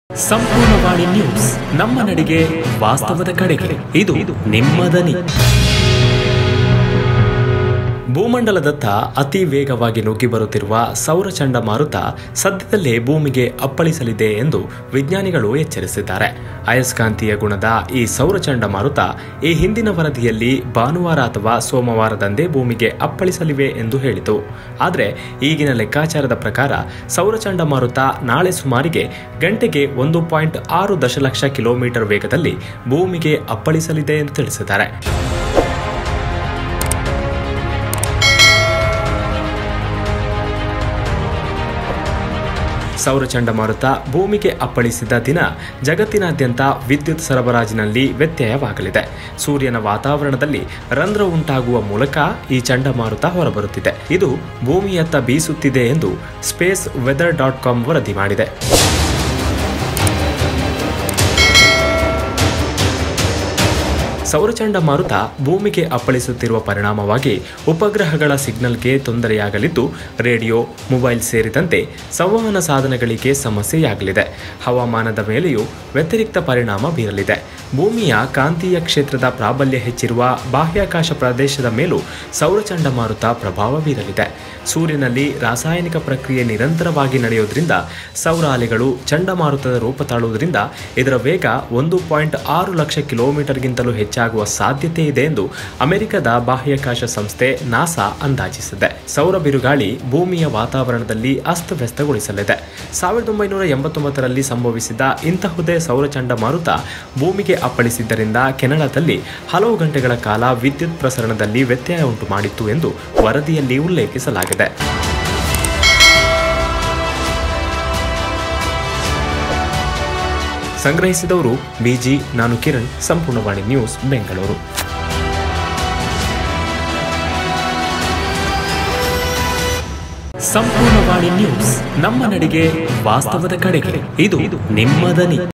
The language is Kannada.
ಸಂಪೂರ್ಣವಾಣಿ ನ್ಯೂಸ್ ನಮ್ಮ ನಡಿಗೆ ವಾಸ್ತವದ ಕಡೆಗೆ ಇದು ನಿಮ್ಮ ದನಿ ಭೂಮಂಡಲದತ್ತ ಅತಿ ವೇಗವಾಗಿ ನುಗ್ಗಿ ಬರುತ್ತಿರುವ ಸೌರ ಚಂಡಮಾರುತ ಸದ್ಯದಲ್ಲೇ ಭೂಮಿಗೆ ಅಪ್ಪಳಿಸಲಿದೆ ಎಂದು ವಿಜ್ಞಾನಿಗಳು ಎಚ್ಚರಿಸಿದ್ದಾರೆ ಅಯಸ್ಕಾಂತೀಯ ಗುಣದ ಈ ಸೌರ ಚಂಡಮಾರುತ ಈ ಹಿಂದಿನ ವರದಿಯಲ್ಲಿ ಭಾನುವಾರ ಅಥವಾ ಸೋಮವಾರದಂದೇ ಭೂಮಿಗೆ ಅಪ್ಪಳಿಸಲಿವೆ ಎಂದು ಹೇಳಿತು ಆದರೆ ಈಗಿನ ಲೆಕ್ಕಾಚಾರದ ಪ್ರಕಾರ ಸೌರ ಚಂಡಮಾರುತ ನಾಳೆ ಸುಮಾರಿಗೆ ಗಂಟೆಗೆ ಒಂದು ಪಾಯಿಂಟ್ ಆರು ದಶಲಕ್ಷ ಕಿಲೋಮೀಟರ್ ವೇಗದಲ್ಲಿ ಭೂಮಿಗೆ ಅಪ್ಪಳಿಸಲಿದೆ ಎಂದು ತಿಳಿಸಿದ್ದಾರೆ ಸೌರ ಚಂಡಮಾರುತ ಭೂಮಿಗೆ ಅಪ್ಪಳಿಸಿದ ದಿನ ಜಗತ್ತಿನಾದ್ಯಂತ ವಿದ್ಯುತ್ ಸರಬರಾಜಿನಲ್ಲಿ ವ್ಯತ್ಯಯವಾಗಲಿದೆ ಸೂರ್ಯನ ವಾತಾವರಣದಲ್ಲಿ ರಂಧ್ರ ಉಂಟಾಗುವ ಮೂಲಕ ಈ ಚಂಡಮಾರುತ ಹೊರಬರುತ್ತಿದೆ ಇದು ಭೂಮಿಯತ್ತ ಬೀಸುತ್ತಿದೆ ಎಂದು ಸ್ಪೇಸ್ ವೆದರ್ ಡಾಟ್ ಕಾಮ್ ವರದಿ ಮಾಡಿದೆ ಸೌರ ಚಂಡಮಾರುತ ಭೂಮಿಗೆ ಅಪ್ಪಳಿಸುತ್ತಿರುವ ಪರಿಣಾಮವಾಗಿ ಉಪಗ್ರಹಗಳ ಸಿಗ್ನಲ್ಗೆ ತೊಂದರೆಯಾಗಲಿದ್ದು ರೇಡಿಯೋ ಮೊಬೈಲ್ ಸೇರಿದಂತೆ ಸಂವಹನ ಸಾಧನಗಳಿಗೆ ಸಮಸ್ಯೆಯಾಗಲಿದೆ ಹವಾಮಾನದ ಮೇಲೆಯೂ ವ್ಯತಿರಿಕ್ತ ಪರಿಣಾಮ ಬೀರಲಿದೆ ಭೂಮಿಯ ಕಾಂತೀಯ ಕ್ಷೇತ್ರದ ಪ್ರಾಬಲ್ಯ ಹೆಚ್ಚಿರುವ ಬಾಹ್ಯಾಕಾಶ ಪ್ರದೇಶದ ಮೇಲೂ ಸೌರ ಚಂಡಮಾರುತ ಪ್ರಭಾವ ಬೀರಲಿದೆ ಸೂರ್ಯನಲ್ಲಿ ರಾಸಾಯನಿಕ ಪ್ರಕ್ರಿಯೆ ನಿರಂತರವಾಗಿ ನಡೆಯೋದ್ರಿಂದ ಸೌರ ಅಲೆಗಳು ಚಂಡಮಾರುತದ ರೂಪ ತಾಳುವುದರಿಂದ ಇದರ ವೇಗ ಒಂದು ಪಾಯಿಂಟ್ ಆರು ಲಕ್ಷ ಕಿಲೋಮೀಟರ್ಗಿಂತಲೂ ಹೆಚ್ಚಾಗುವ ಸಾಧ್ಯತೆ ಇದೆ ಎಂದು ಅಮೆರಿಕದ ಬಾಹ್ಯಾಕಾಶ ಸಂಸ್ಥೆ ನಾಸಾ ಅಂದಾಜಿಸಿದೆ ಸೌರ ಬಿರುಗಾಳಿ ಭೂಮಿಯ ವಾತಾವರಣದಲ್ಲಿ ಅಸ್ತವ್ಯಸ್ತಗೊಳಿಸಲಿದೆ ಸಾವಿರದ ಒಂಬೈನೂರ ಎಂಬತ್ತೊಂಬತ್ತರಲ್ಲಿ ಸಂಭವಿಸಿದ ಇಂತಹುದೇ ಸೌರ ಚಂಡಮಾರುತ ಭೂಮಿಗೆ ಅಪ್ಪಳಿಸಿದ್ದರಿಂದ ಕೆನಡಾದಲ್ಲಿ ಹಲವು ಗಂಟೆಗಳ ಕಾಲ ವಿದ್ಯುತ್ ಪ್ರಸರಣದಲ್ಲಿ ವ್ಯತ್ಯಯ ಉಂಟು ಮಾಡಿತ್ತು ಎಂದು ವರದಿಯಲ್ಲಿ ಉಲ್ಲೇಖಿಸಲಾಗಿದೆ ಸಂಗ್ರಹಿಸಿದವರು ಬಿಜಿ ನಾನು ಕಿರಣ್ ಸಂಪೂರ್ಣವಾಣಿ ನ್ಯೂಸ್ ಬೆಂಗಳೂರು ಸಂಪೂರ್ಣವಾಣಿ ನ್ಯೂಸ್ ನಮ್ಮ ನಡಿಗೆ ವಾಸ್ತವದ ಕಡೆಗೆ ಇದು ನಿಮ್ಮ ದನಿ